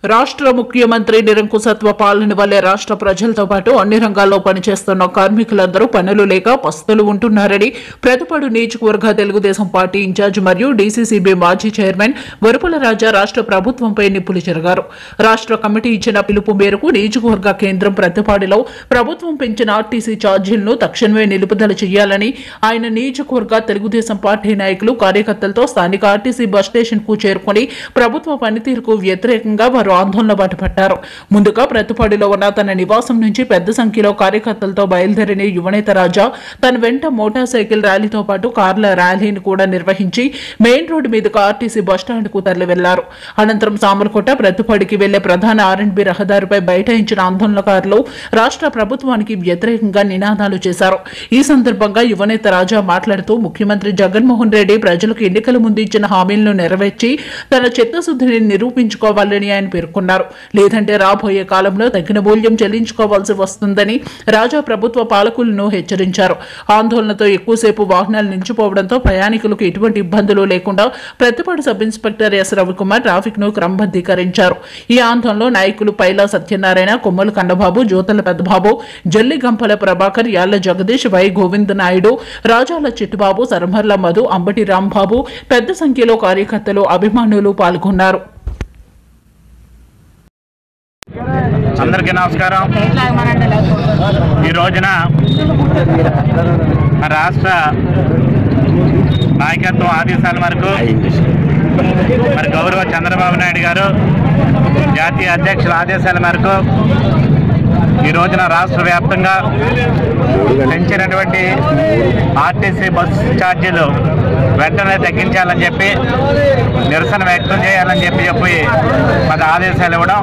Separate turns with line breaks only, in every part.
రాష్ట్ర ముఖ్యమంత్రి నిరంకుశత్వ పాలన వల్లే రాష్ట్ర ప్రజలతో పాటు అన్ని రంగాల్లో పనిచేస్తున్న కార్మికులందరూ పనులు లేక పస్తులు ఉంటున్నారని ప్రతిపాడు నియోజకవర్గ తెలుగుదేశం పార్టీ ఇన్ఛార్జ్ మరియు డీసీసీబీ మాజీ చైర్మన్ వరుపుల రాజా రాష్ట్ర ప్రభుత్వంపై నిప్పులు చెరగారు రాష్ట్ర కమిటీ ఇచ్చిన పిలుపు మేరకు నియోజకవర్గ కేంద్రం ప్రతిపాడులో ప్రభుత్వం పెంచిన ఆర్టీసీ ఛార్జీలను తక్షణమే నిలుపుదల చేయాలని ఆయన నియోజకవర్గ తెలుగుదేశం పార్టీ నాయకులు కార్యకర్తలతో స్థానిక ఆర్టీసీ బస్ స్టేషన్ కు చేరుకుని ప్రభుత్వ పనితీరుకు వ్యతిరేకంగా వారు ఆందోళన బాటపట్టారు ముందుగా ప్రతిపాడులో ఉన్న తన నివాసం నుంచి పెద్ద సంఖ్యలో కార్యకర్తలతో బయలుదేరిన యువనేత రాజా తన వెంట మోటార్ సైకిల్ ర్యాలీతో పాటు కార్ల ర్యాలీని కూడా నిర్వహించి మెయిన్ రోడ్డు మీదుగా ఆర్టీసీ బస్టాండ్ కు తరలి వెళ్లారు అనంతరం సామర్కోట ప్రతిపాడికి వెళ్లే ప్రధాన ఆర్ఎండ్బి రహదారిపై బైఠాయించిన ఆందోళనకారులు రాష్ట్ర ప్రభుత్వానికి వ్యతిరేకంగా నినాదాలు చేశారు ఈ సందర్భంగా యువనేత రాజా మాట్లాడుతూ ముఖ్యమంత్రి జగన్మోహన్ రెడ్డి ప్రజలకు ఎన్నికల ముందు ఇచ్చిన హామీలను నెరవేర్చి తన చిత్తశుద్ధిని నిరూపించుకోవాలని ఆయన పేర్కొన్నారు లేదంటే రాబోయే కాలంలో తగిన మూల్యం చెల్లించుకోవాల్సి వస్తుందని రాజా ప్రభుత్వ పాలకులను హెచ్చరించారు ఆందోళనతో ఎక్కువసేపు వాహనాలు నిలిచిపోవడంతో ప్రయాణికులకు ఎటువంటి ఇబ్బందులు లేకుండా Prathipadu sub inspector S Ravikumar traffic ను క్రమబద్ధీకరించారు ఈ ఆందోళనలో నాయకులు పైలా సత్యనారాయణ కొమ్మల కండబాబు జ్యోతుల పెద్దబాబు జల్లి గంపల ప్రభాకర్ యాళ్ల జగదీష్ వై గోవింద్ నాయుడు రాజాల చిట్టుబాబు సరమర్ల మధు అంబటి రాంబాబు పెద్ద సంఖ్యలో కార్యకర్తలు అభిమానులు పాల్గొన్నారు
అందరికీ నమస్కారం ఈ రోజున రాష్ట్ర నాయకత్వం ఆదేశాల మేరకు మరి గౌరవ చంద్రబాబు నాయుడు గారు జాతీయ అధ్యక్షుల ఆదేశాల మేరకు ఈ రోజున రాష్ట్ర వ్యాప్తంగా పెంచినటువంటి ఆర్టీసీ బస్ ఛార్జీలు వెంటనే తగ్గించాలని చెప్పి నిరసన వ్యక్తం చేయాలని చెప్పి చెప్పి మరి ఆదేశాలు ఇవ్వడం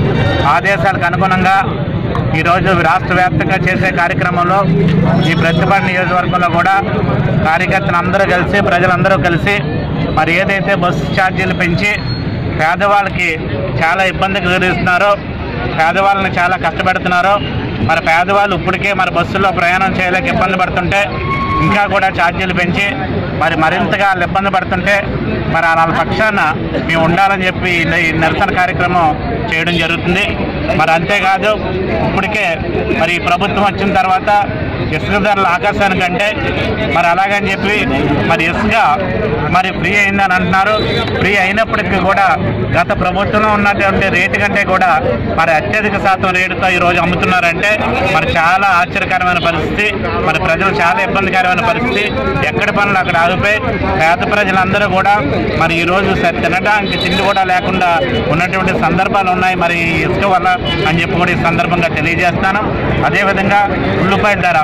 ఆదేశాలకు అనుగుణంగా ఈరోజు రాష్ట్ర వ్యాప్తంగా చేసే కార్యక్రమంలో ఈ ప్రతిపాడు నియోజకవర్గంలో కూడా కార్యకర్తలు అందరూ కలిసి ప్రజలందరూ కలిసి మరి ఏదైతే బస్సు ఛార్జీలు పెంచి పేదవాళ్ళకి చాలా ఇబ్బందికి ఎదురుస్తున్నారో పేదవాళ్ళని చాలా కష్టపెడుతున్నారో మరి పేదవాళ్ళు ఇప్పటికే మరి బస్సుల్లో ప్రయాణం చేయలేక ఇబ్బంది పడుతుంటే ఇంకా కూడా ఛార్జీలు పెంచి మరి మరింతగా వాళ్ళు ఇబ్బంది పడుతుంటే మరి వాళ్ళ పక్షాన మేము ఉండాలని చెప్పి ఈ ఈ నిరసన కార్యక్రమం చేయడం జరుగుతుంది మరి అంతేకాదు ఇప్పటికే మరి ఈ ప్రభుత్వం వచ్చిన తర్వాత ఇసుక ధరలు ఆకాశానికంటే మరి అలాగని చెప్పి మరి ఇసుక మరి ఫ్రీ అయిందని అంటున్నారు ఫ్రీ అయినప్పటికీ కూడా గత ప్రభుత్వంలో ఉన్నటువంటి రేటు కంటే కూడా మరి అత్యధిక శాతం రేటుతో ఈరోజు అమ్ముతున్నారంటే మరి చాలా ఆశ్చర్యకరమైన పరిస్థితి మరి ప్రజలు చాలా ఇబ్బందికరమైన పరిస్థితి ఎక్కడి పనులు అక్కడ ఆగిపోయి పేద ప్రజలందరూ కూడా మరి ఈరోజు స- తినడానికి తిండి కూడా లేకుండా ఉన్నటువంటి సందర్భాలు ఉన్నాయి మరి ఈ ఇసుక వల్ల అని చెప్పి కూడా ఈ సందర్భంగా తెలియజేస్తాను అదేవిధంగా ఉల్లిపాయల ధర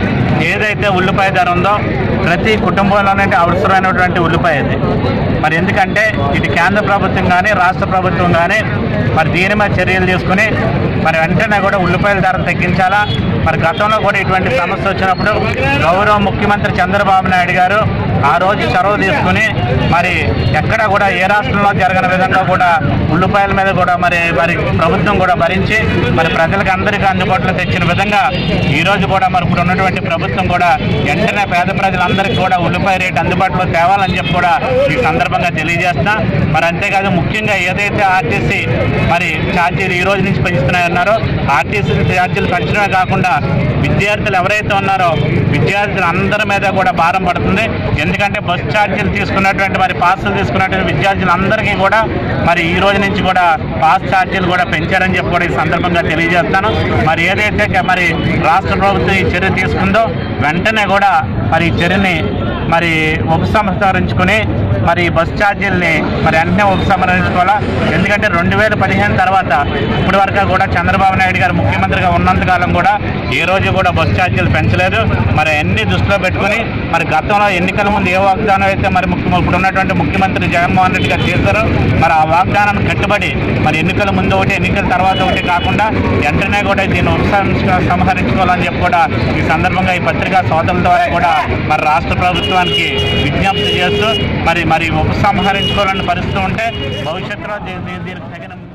ఏదైతే ఉల్లిపాయ ధర ఉందో ప్రతి కుటుంబంలోనే అవసరమైనటువంటి ఉల్లిపాయ ఇది మరి ఎందుకంటే ఇది కేంద్ర ప్రభుత్వం కానీ రాష్ట్ర ప్రభుత్వం కానీ మరి దీని మీద చర్యలు తీసుకుని మరి వెంటనే కూడా ఉల్లిపాయల ధర తగ్గించాలా మరి గతంలో కూడా ఇటువంటి సమస్య వచ్చినప్పుడు గౌరవ ముఖ్యమంత్రి చంద్రబాబు నాయుడు గారు ఆ రోజు చొరవ తీసుకుని మరి ఎక్కడ కూడా ఏ రాష్ట్రంలో జరగని విధంగా కూడా ఉల్లిపాయల మీద కూడా మరి మరి ప్రభుత్వం కూడా భరించి మరి ప్రజలకు అందరికీ అందుబాటులో తెచ్చిన విధంగా ఈ రోజు కూడా మరి ఇప్పుడు ఉన్నటువంటి ప్రభుత్వం కూడా వెంటనే పేద ప్రజలందరికీ కూడా ఉల్లిపాయ రేటు అందుబాటులో తేవాలని చెప్పి కూడా ఈ సందర్భంగా తెలియజేస్తున్నా మరి అంతేకాదు ముఖ్యంగా ఏదైతే ఆర్టీసీ మరి ఛార్జీలు ఈ రోజు నుంచి పెంచుతున్నాయన్నారో ఆర్టీసీ ఛార్జీలు పెంచడమే కాకుండా విద్యార్థులు ఎవరైతే ఉన్నారో విద్యార్థులు అందరి మీద కూడా భారం పడుతుంది ఎందుకంటే బస్ ఛార్జీలు తీసుకున్నటువంటి మరి పాసులు తీసుకున్నటువంటి విద్యార్థులందరికీ కూడా మరి ఈ రోజు నుంచి కూడా పాస్ ఛార్జీలు కూడా పెంచారని చెప్పి కూడా ఈ సందర్భంగా తెలియజేస్తాను మరి ఏదైతే క- మరి రాష్ట్ర ప్రభుత్వం ఈ చర్య తీసుకుందో వెంటనే కూడా మరి ఈ చర్యని మరి ఉపసంహరించుకుని మరి ఈ బస్ ఛార్జీలని మరి వెంటనే ఉపసంహరించుకోవాలా ఎందుకంటే రెండు వేల పదిహేను తర్వాత ఇప్పటి వరకు కూడా చంద్రబాబు నాయుడు గారు ముఖ్యమంత్రిగా ఉన్నంతకాలం కూడా ఏ రోజు కూడా బస్ ఛార్జీలు పెంచలేదు మరి అన్ని దృష్టిలో పెట్టుకుని మరి గతంలో ఎన్నికల ముందు ఏ వాగ్దానం అయితే మరి ముఖ్య ఇప్పుడు ఉన్నటువంటి ముఖ్యమంత్రి జగన్మోహన్ రెడ్డి గారు చేశారో మరి ఆ వాగ్దానాన్ని కట్టుబడి మరి ఎన్నికల ముందు ఒకటి ఎన్నికల తర్వాత ఒకటి కాకుండా వెంటనే కూడా దీన్ని ఉపసంహరించుకో సంహరించుకోవాలని చెప్పి కూడా ఈ సందర్భంగా ఈ పత్రికా సోదరుల ద్వారా కూడా మరి రాష్ట్ర ప్రభుత్వానికి విజ్ఞప్తి చేస్తూ మరి మరి ఉపసంహరించుకోవాలని పరిస్థితి ఉంటే భవిష్యత్తులో దీ- దీ- దీనికి తగిన